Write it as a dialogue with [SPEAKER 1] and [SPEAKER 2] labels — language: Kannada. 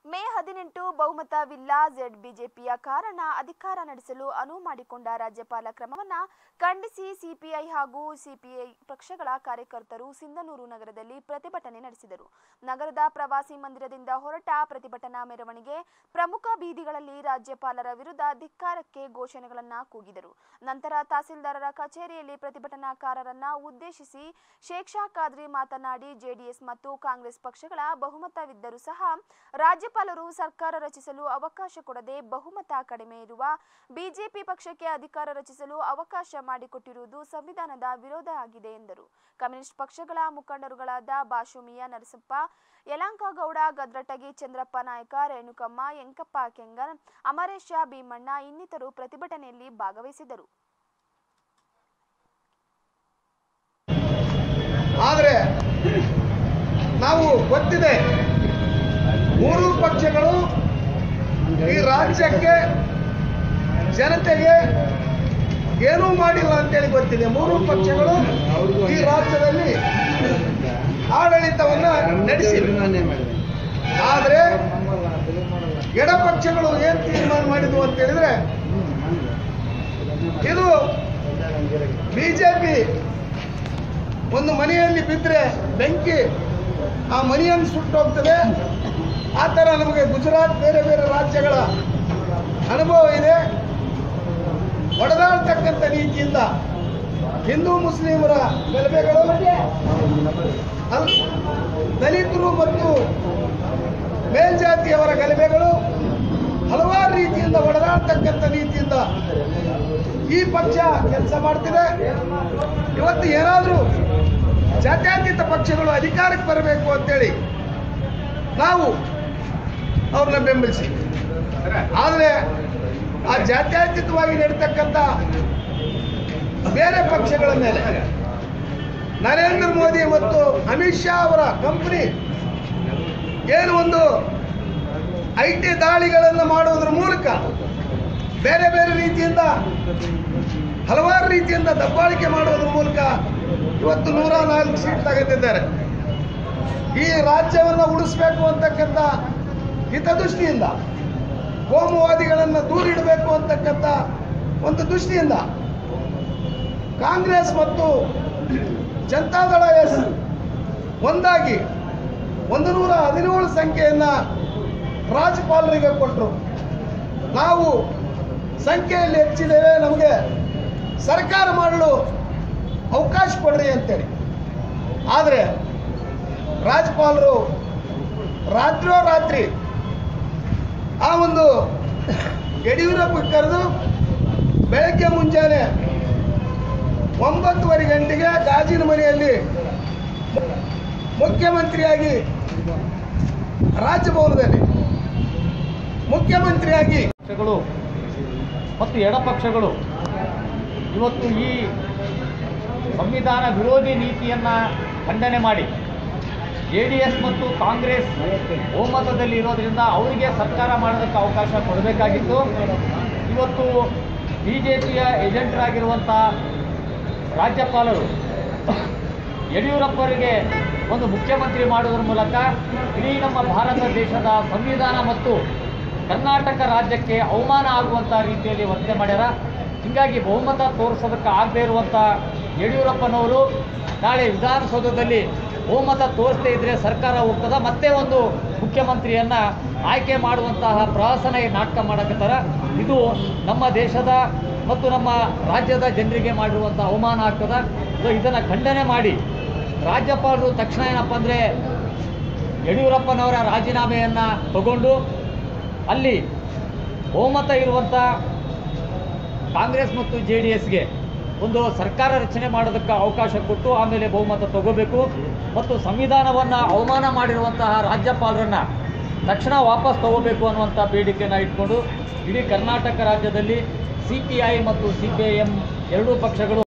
[SPEAKER 1] ಮೇ ಹದಿನೆಂಟು ಬಹುಮತವಿಲ್ಲ ಝೆಡ್ ಬಿಜೆಪಿಯ ಕಾರಣ ಅಧಿಕಾರ ನಡೆಸಲು ಅನುವು ಮಾಡಿಕೊಂಡ ರಾಜ್ಯಪಾಲ ಕ್ರಮವನ್ನ ಖಂಡಿಸಿ ಸಿಪಿಐ ಹಾಗೂ ಸಿಪಿಐ ಪಕ್ಷಗಳ ಕಾರ್ಯಕರ್ತರು ಸಿಂಧನೂರು ನಗರದಲ್ಲಿ ಪ್ರತಿಭಟನೆ ನಡೆಸಿದರು ನಗರದ ಪ್ರವಾಸಿ ಮಂದಿರದಿಂದ ಹೊರಟ ಪ್ರತಿಭಟನಾ ಮೆರವಣಿಗೆ ಪ್ರಮುಖ ಬೀದಿಗಳಲ್ಲಿ ರಾಜ್ಯಪಾಲರ ವಿರುದ್ಧ ಧಿಕ್ಕಾರಕ್ಕೆ ಘೋಷಣೆಗಳನ್ನ ಕೂಗಿದರು ನಂತರ ತಹಸೀಲ್ದಾರರ ಕಚೇರಿಯಲ್ಲಿ ಪ್ರತಿಭಟನಾಕಾರರನ್ನ ಉದ್ದೇಶಿಸಿ ಶೇಖ್ ಶಾ ಖಾದ್ರಿ ಮಾತನಾಡಿ ಜೆಡಿಎಸ್ ಮತ್ತು ಕಾಂಗ್ರೆಸ್ ಪಕ್ಷಗಳ ಬಹುಮತವಿದ್ದರೂ ಸಹ ರಾಜ್ಯಪಾಲರು ಸರ್ಕಾರ ರಚಿಸಲು ಅವಕಾಶ ಕೊಡದೆ ಬಹುಮತ ಕಡಿಮೆ ಇರುವ ಬಿಜೆಪಿ ಪಕ್ಷಕ್ಕೆ ಅಧಿಕಾರ ರಚಿಸಲು ಅವಕಾಶ ಮಾಡಿಕೊಟ್ಟಿರುವುದು ಸಂವಿಧಾನದ ವಿರೋಧ ಆಗಿದೆ ಎಂದರು ಕಮ್ಯುನಿಸ್ಟ್ ಪಕ್ಷಗಳ ಮುಖಂಡರುಗಳಾದ ಬಾಶುಮಿಯ ನರಸಪ್ಪ ಯಲಂಕಗೌಡ ಗದ್ರಟಗಿ ಚಂದ್ರಪ್ಪ ನಾಯಕ ರೇಣುಕಮ್ಮ ಯಂಕಪ್ಪ ಕೆಂಗನ್ ಅಮರೇಶ ಭೀಮಣ್ಣ ಇನ್ನಿತರು ಪ್ರತಿಭಟನೆಯಲ್ಲಿ ಭಾಗವಹಿಸಿದರು
[SPEAKER 2] ಆದರೆ ನಾವು ಗೊತ್ತಿದೆ ಮೂರು ಪಕ್ಷಗಳು ಈ ರಾಜ್ಯಕ್ಕೆ ಜನತೆಗೆ ಏನೂ ಮಾಡಿಲ್ಲ ಅಂತೇಳಿ ಗೊತ್ತಿದೆ ಮೂರು ಪಕ್ಷಗಳು ಈ ರಾಜ್ಯದಲ್ಲಿ ಆಡಳಿತವನ್ನ ನಡೆಸಿವೆ ಆದರೆ ಎಡಪಕ್ಷಗಳು ಏನ್ ತೀರ್ಮಾನ ಮಾಡಿದ್ವು ಅಂತ ಹೇಳಿದ್ರೆ ಇದು ಬಿಜೆಪಿ ಒಂದು ಮನೆಯಲ್ಲಿ ಬಿದ್ದರೆ ಬೆಂಕಿ ಆ ಮನೆಯನ್ನು ಸುಟ್ಟೋಗ್ತದೆ ಆ ಥರ ನಮಗೆ ಗುಜರಾತ್ ಬೇರೆ ಬೇರೆ ರಾಜ್ಯಗಳ ಅನುಭವ ಇದೆ ಒಡೆದಾಡ್ತಕ್ಕಂಥ ರೀತಿಯಿಂದ ಹಿಂದೂ ಮುಸ್ಲಿಮರ ಗಲಭೆಗಳು ಅಲ್ ದಲಿತರು ಮತ್ತು ಮೇಲ್ಜಾತಿಯವರ ಗಲಭೆಗಳು ಹಲವಾರು ರೀತಿಯಿಂದ ಒಡೆದಾಡ್ತಕ್ಕಂಥ ರೀತಿಯಿಂದ ಈ ಪಕ್ಷ ಕೆಲಸ ಮಾಡ್ತಿದೆ ಇವತ್ತು ಏನಾದರೂ ಜಾತ್ಯತೀತ ಪಕ್ಷಗಳು ಅಧಿಕಾರಕ್ಕೆ ಬರಬೇಕು ಅಂತೇಳಿ ನಾವು ಅವ್ರನ್ನ ಬೆಂಬಲಿಸಿ ಆದರೆ ಆ ಜಾತ್ಯತೀತವಾಗಿ ನಡೀತಕ್ಕಂಥ ಬೇರೆ ಪಕ್ಷಗಳ ಮೇಲೆ ನರೇಂದ್ರ ಮೋದಿ ಮತ್ತು ಅಮಿತ್ ಶಾ ಅವರ ಕಂಪನಿ ಏನು ಒಂದು ಐ ಟಿ ದಾಳಿಗಳನ್ನು ಮಾಡುವುದರ ಮೂಲಕ ಬೇರೆ ಬೇರೆ ರೀತಿಯಿಂದ ಹಲವಾರು ರೀತಿಯಿಂದ ದಬ್ಬಾಳಿಕೆ ಮಾಡುವುದರ ಮೂಲಕ ಇವತ್ತು ನೂರ ನಾಲ್ಕು ಸೀಟ್ ತಗೆದಿದ್ದಾರೆ ಈ ರಾಜ್ಯವನ್ನು ಉಳಿಸ್ಬೇಕು ಅಂತಕ್ಕಂಥ ಹಿತದೃಷ್ಟಿಯಿಂದ ಕೋಮುವಾದಿಗಳನ್ನು ದೂರಿಡಬೇಕು ಅಂತಕ್ಕಂಥ ಒಂದು ದೃಷ್ಟಿಯಿಂದ ಕಾಂಗ್ರೆಸ್ ಮತ್ತು ಜನತಾದಳ ಎಸ್ ಒಂದಾಗಿ ಒಂದು ನೂರ ಹದಿನೇಳು ಸಂಖ್ಯೆಯನ್ನು ರಾಜ್ಯಪಾಲರಿಗೆ ಕೊಟ್ಟರು ನಾವು ಸಂಖ್ಯೆಯಲ್ಲಿ ಹೆಚ್ಚಿದ್ದೇವೆ ನಮಗೆ ಸರ್ಕಾರ ಮಾಡಲು ಅವಕಾಶ ಕೊಡ್ರಿ ಅಂತೇಳಿ ಆದರೆ ರಾಜ್ಯಪಾಲರು ರಾತ್ರೋ ರಾತ್ರಿ ಆ ಒಂದು ಯಡಿಯೂರಪ್ಪ ಕರೆದು ಬೆಳಗ್ಗೆ ಮುಂಜಾನೆ ಒಂಬತ್ತುವರೆ ಗಂಟೆಗೆ ಗಾಜಿನ ಮನೆಯಲ್ಲಿ ಮುಖ್ಯಮಂತ್ರಿಯಾಗಿ ರಾಜಭವನದಲ್ಲಿ ಮುಖ್ಯಮಂತ್ರಿಯಾಗಿ
[SPEAKER 3] ಪಕ್ಷಗಳು ಮತ್ತು ಎಡಪಕ್ಷಗಳು ಇವತ್ತು ಈ ಸಂವಿಧಾನ ವಿರೋಧಿ ನೀತಿಯನ್ನು ಖಂಡನೆ ಮಾಡಿ ಜೆ ಡಿ ಎಸ್ ಮತ್ತು ಕಾಂಗ್ರೆಸ್ ಬಹುಮತದಲ್ಲಿ ಇರೋದ್ರಿಂದ ಅವರಿಗೆ ಸರ್ಕಾರ ಮಾಡೋದಕ್ಕೆ ಅವಕಾಶ ಕೊಡಬೇಕಾಗಿತ್ತು ಇವತ್ತು ಬಿ ಜೆ ಪಿಯ ಏಜೆಂಟರಾಗಿರುವಂಥ ರಾಜ್ಯಪಾಲರು ಯಡಿಯೂರಪ್ಪರಿಗೆ ಒಂದು ಮುಖ್ಯಮಂತ್ರಿ ಮಾಡುವುದರ ಮೂಲಕ ಇಡೀ ನಮ್ಮ ಭಾರತ ದೇಶದ ಸಂವಿಧಾನ ಮತ್ತು ಕರ್ನಾಟಕ ರಾಜ್ಯಕ್ಕೆ ಅವಮಾನ ಆಗುವಂಥ ರೀತಿಯಲ್ಲಿ ವರ್ತನೆ ಮಾಡ್ಯಾರ ಹೀಗಾಗಿ ಬಹುಮತ ತೋರಿಸೋದಕ್ಕೆ ಆಗದೇ ಇರುವಂಥ ಯಡಿಯೂರಪ್ಪನವರು ನಾಳೆ ವಿಧಾನಸೌಧದಲ್ಲಿ ಬಹುಮತ ತೋರಿಸದೇ ಇದ್ದರೆ ಸರ್ಕಾರ ಹೋಗ್ತದ ಮತ್ತೆ ಒಂದು ಮುಖ್ಯಮಂತ್ರಿಯನ್ನು ಆಯ್ಕೆ ಮಾಡುವಂತಹ ಪ್ರಹಸನ ಈ ನಾಟಕ ಮಾಡಕತ್ತಾರ ಇದು ನಮ್ಮ ದೇಶದ ಮತ್ತು ನಮ್ಮ ರಾಜ್ಯದ ಜನರಿಗೆ ಮಾಡಿರುವಂಥ ಅವಮಾನ ಆಗ್ತದ ಸೊ ಇದನ್ನು ಖಂಡನೆ ಮಾಡಿ ರಾಜ್ಯಪಾಲರು ತಕ್ಷಣ ಏನಪ್ಪ ಅಂದರೆ ಯಡಿಯೂರಪ್ಪನವರ ರಾಜೀನಾಮೆಯನ್ನು ತಗೊಂಡು ಅಲ್ಲಿ ಬಹುಮತ ಇರುವಂಥ ಕಾಂಗ್ರೆಸ್ ಮತ್ತು ಜೆ ಡಿ ಎಸ್ಗೆ ಒಂದು ಸರ್ಕಾರ ರಚನೆ ಮಾಡೋದಕ್ಕೆ ಅವಕಾಶ ಕೊಟ್ಟು ಆಮೇಲೆ ಬಹುಮತ ತಗೋಬೇಕು ಮತ್ತು ಸಂವಿಧಾನವನ್ನು ಅವಮಾನ ಮಾಡಿರುವಂತಹ ರಾಜ್ಯಪಾಲರನ್ನು ತಕ್ಷಣ ವಾಪಸ್ ತಗೋಬೇಕು ಅನ್ನುವಂಥ ಬೇಡಿಕೆಯನ್ನು ಇಟ್ಕೊಂಡು ಇಡೀ ಕರ್ನಾಟಕ ರಾಜ್ಯದಲ್ಲಿ ಸಿ ಪಿ ಐ ಮತ್ತು ಸಿ ಪಿ ಐ ಎಂ ಎರಡೂ ಪಕ್ಷಗಳು